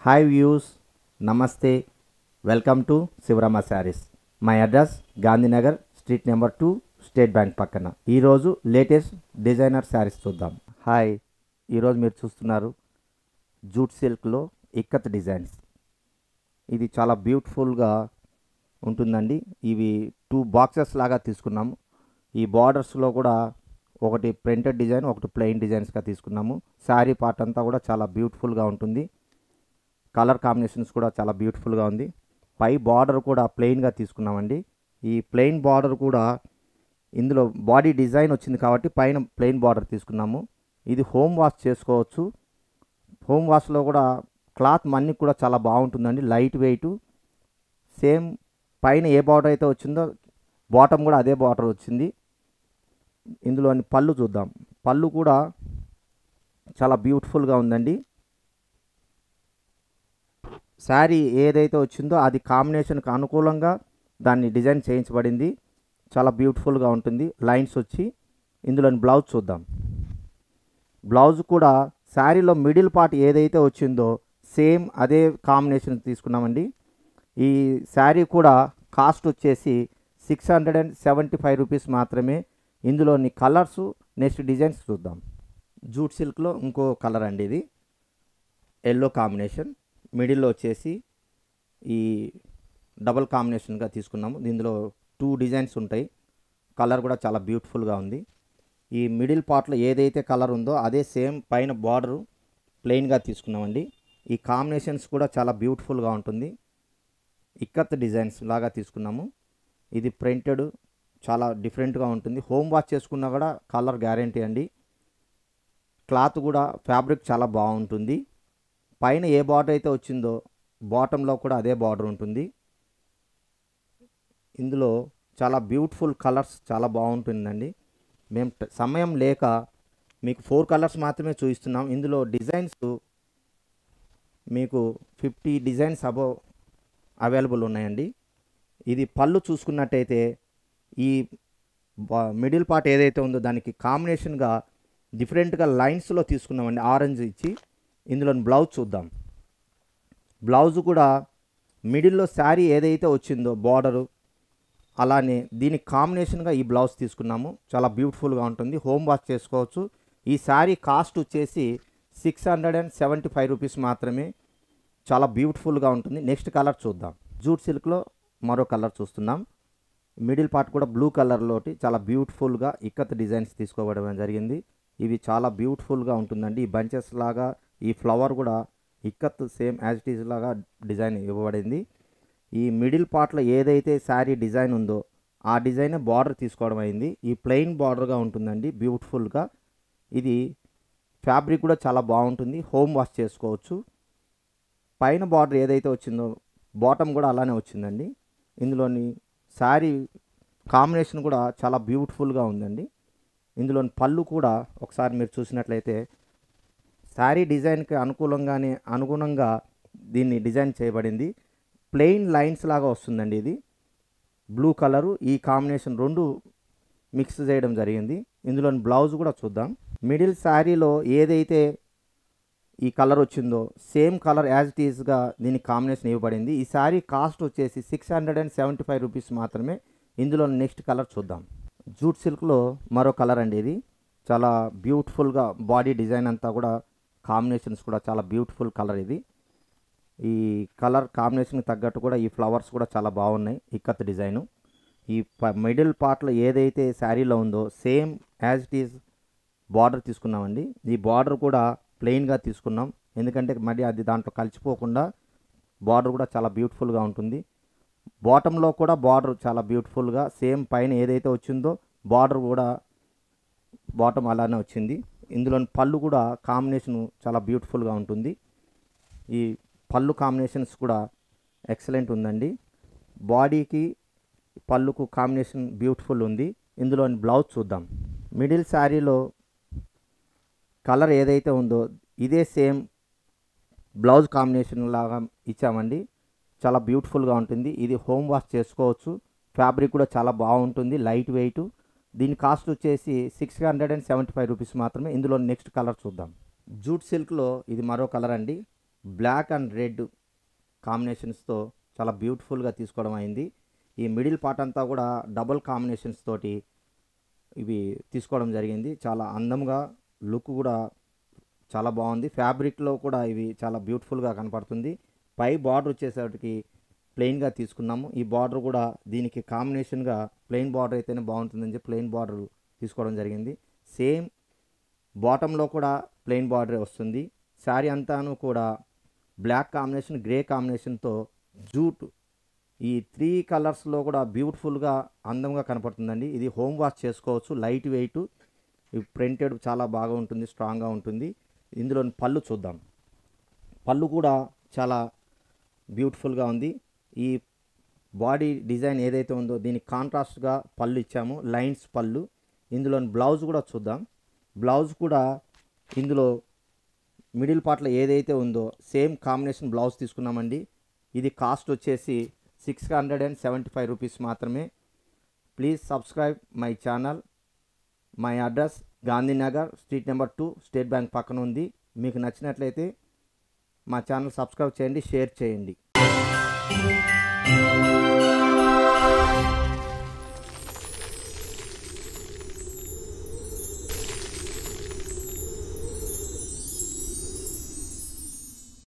hi views నమస్తే welcome to Sivarama Sarees my address Gandhinagar street number two State Bank పక్కన ఈరోజు latest designer saris చూద్దాం hi ఈరోజు మీరు చూస్తున్నారు జూట్ సిల్క్లో ఇక్కత్ డిజైన్స్ ఇది చాలా బ్యూటిఫుల్గా ఉంటుందండి ఇవి టూ బాక్సెస్ లాగా తీసుకున్నాము ఈ బార్డర్స్లో కూడా ఒకటి ప్రింటెడ్ డిజైన్ ఒకటి ప్లెయిన్ డిజైన్స్గా తీసుకున్నాము శారీ పార్ట్ అంతా కూడా చాలా బ్యూటిఫుల్గా ఉంటుంది కలర్ కాంబినేషన్స్ కూడా చాలా బ్యూటిఫుల్గా ఉంది పై బార్డర్ కూడా ప్లెయిన్గా తీసుకున్నామండి ఈ ప్లెయిన్ బార్డర్ కూడా ఇందులో బాడీ డిజైన్ వచ్చింది కాబట్టి పైన ప్లెయిన్ బార్డర్ తీసుకున్నాము ఇది హోమ్ వాష్ చేసుకోవచ్చు హోమ్ వాష్లో కూడా క్లాత్ మన్ని కూడా చాలా బాగుంటుందండి లైట్ వెయిట్ సేమ్ పైన ఏ బార్డర్ అయితే వచ్చిందో బాటమ్ కూడా అదే బార్డర్ వచ్చింది ఇందులోని పళ్ళు చూద్దాం పళ్ళు కూడా చాలా బ్యూటిఫుల్గా ఉందండి శారీ ఏదైతే వచ్చిందో అది కాంబినేషన్కి అనుకూలంగా దాన్ని డిజైన్ చేయించబడింది చాలా బ్యూటిఫుల్గా ఉంటుంది లైన్స్ వచ్చి ఇందులోని బ్లౌజ్ చూద్దాం బ్లౌజ్ కూడా శారీలో మిడిల్ పార్ట్ ఏదైతే వచ్చిందో సేమ్ అదే కాంబినేషన్ తీసుకున్నామండి ఈ శారీ కూడా కాస్ట్ వచ్చేసి six hundred and seventy five rupees మాత్రమే ఇందులోని కలర్స్ నెక్స్ట్ డిజైన్స్ చూద్దాం జూట్ సిల్క్లో ఇంకో కలర్ అండి ఇది ఎల్లో కాంబినేషన్ మిడిల్లో వచ్చేసి ఈ డబల్ కాంబినేషన్గా తీసుకున్నాము దీనిలో టూ డిజైన్స్ ఉంటాయి కలర్ కూడా చాలా బ్యూటిఫుల్గా ఉంది ఈ మిడిల్ పార్ట్లో ఏదైతే కలర్ ఉందో అదే సేమ్ పైన బార్డరు ప్లెయిన్గా తీసుకున్నామండి ఈ కాంబినేషన్స్ కూడా చాలా బ్యూటిఫుల్గా ఉంటుంది ఇక్కత్ డిజైన్స్ లాగా తీసుకున్నాము ఇది ప్రింటెడ్ చాలా డిఫరెంట్గా ఉంటుంది హోమ్ వాష్ చేసుకున్నా కూడా కలర్ గ్యారంటీ అండి క్లాత్ కూడా ఫ్యాబ్రిక్ చాలా బాగుంటుంది పైన ఏ బార్డర్ అయితే వచ్చిందో బాటంలో కూడా అదే బార్డర్ ఉంటుంది ఇందులో చాలా బ్యూటిఫుల్ కలర్స్ చాలా బాగుంటుందండి మేము ట- సమయం లేక మీకు ఫోర్ కలర్స్ మాత్రమే చూపిస్తున్నాం ఇందులో డిజైన్స్ మీకు ఫిఫ్టీ డిజైన్స్ అబవ్ అవైలబుల్ ఉన్నాయండి ఇది పళ్ళు చూసుకున్నట్టయితే ఈ బా- మిడిల్ పార్ట్ ఏదైతే ఉందో దానికి కాంబినేషన్గా డిఫరెంట్గా లైన్స్లో తీసుకున్నామండి ఆరెంజ్ ఇచ్చి ఇందులో బ్లౌజ్ చూద్దాం బ్లౌజ్ కూడా మిడిల్లో శారీ ఏదైతే వచ్చిందో బార్డరు అలానే దీనికి కాంబినేషన్గా ఈ బ్లౌజ్ తీసుకున్నాము చాలా బ్యూటిఫుల్గా ఉంటుంది హోమ్ వాష్ చేసుకోవచ్చు ఈ శారీ కాస్ట్ వచ్చేసి six hundred and seventy five rupees మాత్రమే చాలా బ్యూటిఫుల్గా ఉంటుంది నెక్స్ట్ కలర్ చూద్దాం జూట్ సిల్క్లో మరో కలర్ చూస్తున్నాం మిడిల్ పార్ట్ కూడా బ్లూ కలర్లోటి చాలా బ్యూటిఫుల్గా ఇక్కత్ డిజైన్స్ తీసుకోవడం జరిగింది ఇవి చాలా బ్యూటిఫుల్గా ఉంటుందండి ఈ బంచెస్ లాగా ఈ ఫ్లవర్ కూడా ikat same as it is లాగా డిజైన్ ఇవ్వబడింది ఈ మిడిల్ పార్ట్లో ఏదైతే శారీ డిజైన్ ఉందో ఆ డిజైన్ బార్డర్ తీసుకోవడం అయింది ఈ ప్లెయిన్ బార్డర్గా ఉంటుందండి బ్యూటిఫుల్గా ఇది ఫ్యాబ్రిక్ కూడా చాలా బాగుంటుంది హోమ్ వాష్ చేసుకోవచ్చు పైన బార్డర్ ఏదైతే వచ్చిందో బాటమ్ కూడా అలానే వచ్చిందండి ఇందులోని శారీ కాంబినేషన్ కూడా చాలా బ్యూటిఫుల్గా ఉందండి ఇందులోని పళ్ళు కూడా ఒకసారి మీరు చూసినట్లయితే శారీ డిజైన్కి అనుకూలంగానే అనుగుణంగా దీన్ని డిజైన్ చేయబడింది ప్లెయిన్ లైన్స్ లాగా వస్తుందండి ఇది బ్లూ కలరు ఈ కాంబినేషన్ రెండు మిక్స్ చేయడం జరిగింది ఇందులోని బ్లౌజ్ కూడా చూద్దాం మిడిల్ శారీలో ఏదైతే ఈ కలర్ వచ్చిందో సేమ్ కలర్ యాజ్ ఇట్ ఈస్గా దీనికి కాంబినేషన్ ఇవ్వబడింది ఈ శారీ కాస్ట్ వచ్చేసి six hundred and seventy five rupees మాత్రమే ఇందులో నెక్స్ట్ కలర్ చూద్దాం జూట్ సిల్క్లో మరో కలర్ అండి ఇది చాలా బ్యూటిఫుల్గా బాడీ డిజైన్ అంతా కూడా కాంబినేషన్స్ కూడా చాలా బ్యూటిఫుల్ కలర్ ఇది ఈ కలర్ కాంబినేషన్కి తగ్గట్టు కూడా ఈ ఫ్లవర్స్ కూడా చాలా బాగున్నాయి ఇక్కత్ డిజైను ఈ ప- మిడిల్ పార్ట్లో ఏదైతే శారీలో ఉందో same as it is border తీసుకున్నామండి ఈ బార్డర్ కూడా ప్లెయిన్గా తీసుకున్నాం ఎందుకంటే మరి అది దాంట్లో కలిసిపోకుండా బార్డర్ కూడా చాలా బ్యూటిఫుల్గా ఉంటుంది బాటంలో కూడా బార్డర్ చాలా బ్యూటిఫుల్గా సేమ్ పైన ఏదైతే వచ్చిందో బార్డర్ కూడా బాటం అలానే వచ్చింది ఇందులోని పళ్ళు కూడా కాంబినేషన్ చాలా బ్యూటిఫుల్గా ఉంటుంది ఈ పళ్ళు కాంబినేషన్స్ కూడా ఎక్సలెంట్ ఉందండి బాడీకి పళ్ళుకు కాంబినేషన్ బ్యూటిఫుల్ ఉంది ఇందులోని బ్లౌజ్ చూద్దాం మిడిల్ శారీలో కలర్ ఏదైతే ఉందో ఇదే సేమ్ బ్లౌజ్ కాంబినేషన్ లాగా ఇచ్చామండి చాలా బ్యూటిఫుల్గా ఉంటుంది ఇది హోమ్ వాష్ చేసుకోవచ్చు ఫ్యాబ్రిక్ కూడా చాలా బాగుంటుంది లైట్ వెయిట్ దీని కాస్ట్ వచ్చేసి six hundred and seventy five rupees మాత్రమే ఇందులో నెక్స్ట్ కలర్ చూద్దాం జూట్ సిల్క్లో ఇది మరో కలర్ అండి బ్లాక్ అండ్ రెడ్ కాంబినేషన్స్తో చాలా బ్యూటిఫుల్గా తీసుకోవడం అయింది ఈ మిడిల్ పార్ట్ అంతా కూడా డబుల్ కాంబినేషన్స్ తోటి ఇవి తీసుకోవడం జరిగింది చాలా అందంగా లుక్ కూడా చాలా బాగుంది ఫ్యాబ్రిక్లో కూడా ఇవి చాలా బ్యూటిఫుల్గా కనపడుతుంది పై బార్డర్ వచ్చేసరికి ప్లెయిన్గా తీసుకున్నాము ఈ బార్డర్ కూడా దీనికి కాంబినేషన్గా ప్లెయిన్ బార్డర్ అయితేనే బాగుంటుందని చెప్పి ప్లెయిన్ బార్డర్ తీసుకోవడం జరిగింది సేమ్ బాటంలో కూడా ప్లెయిన్ బార్డర్ వస్తుంది శారీ అంతాను కూడా బ్లాక్ కాంబినేషన్ గ్రే కాంబినేషన్తో జూట్ ఈ త్రీ కలర్స్లో కూడా బ్యూటిఫుల్గా అందంగా కనపడుతుందండి ఇది హోమ్ వాష్ చేసుకోవచ్చు లైట్ వెయిట్ ప్రింటెడ్ చాలా బాగా ఉంటుంది స్ట్రాంగ్గా ఉంటుంది ఇందులో పళ్ళు చూద్దాం పళ్ళు కూడా చాలా బ్యూటిఫుల్గా ఉంది ఈ బాడీ డిజైన్ ఏదైతే ఉందో దీనికి కాంట్రాస్ట్గా పళ్ళు ఇచ్చాము లైన్స్ పళ్ళు ఇందులో బ్లౌజ్ కూడా చూద్దాం బ్లౌజ్ కూడా ఇందులో మిడిల్ పార్ట్లో ఏదైతే ఉందో సేమ్ కాంబినేషన్ బ్లౌజ్ తీసుకున్నామండి ఇది కాస్ట్ వచ్చేసి six hundred and seventy five rupees మాత్రమే please subscribe my channel my address Gandhinagar street number two State Bank పక్కన ఉంది మీకు నచ్చినట్లయితే మా ఛానల్ సబ్స్క్రైబ్ చేయండి షేర్ చేయండి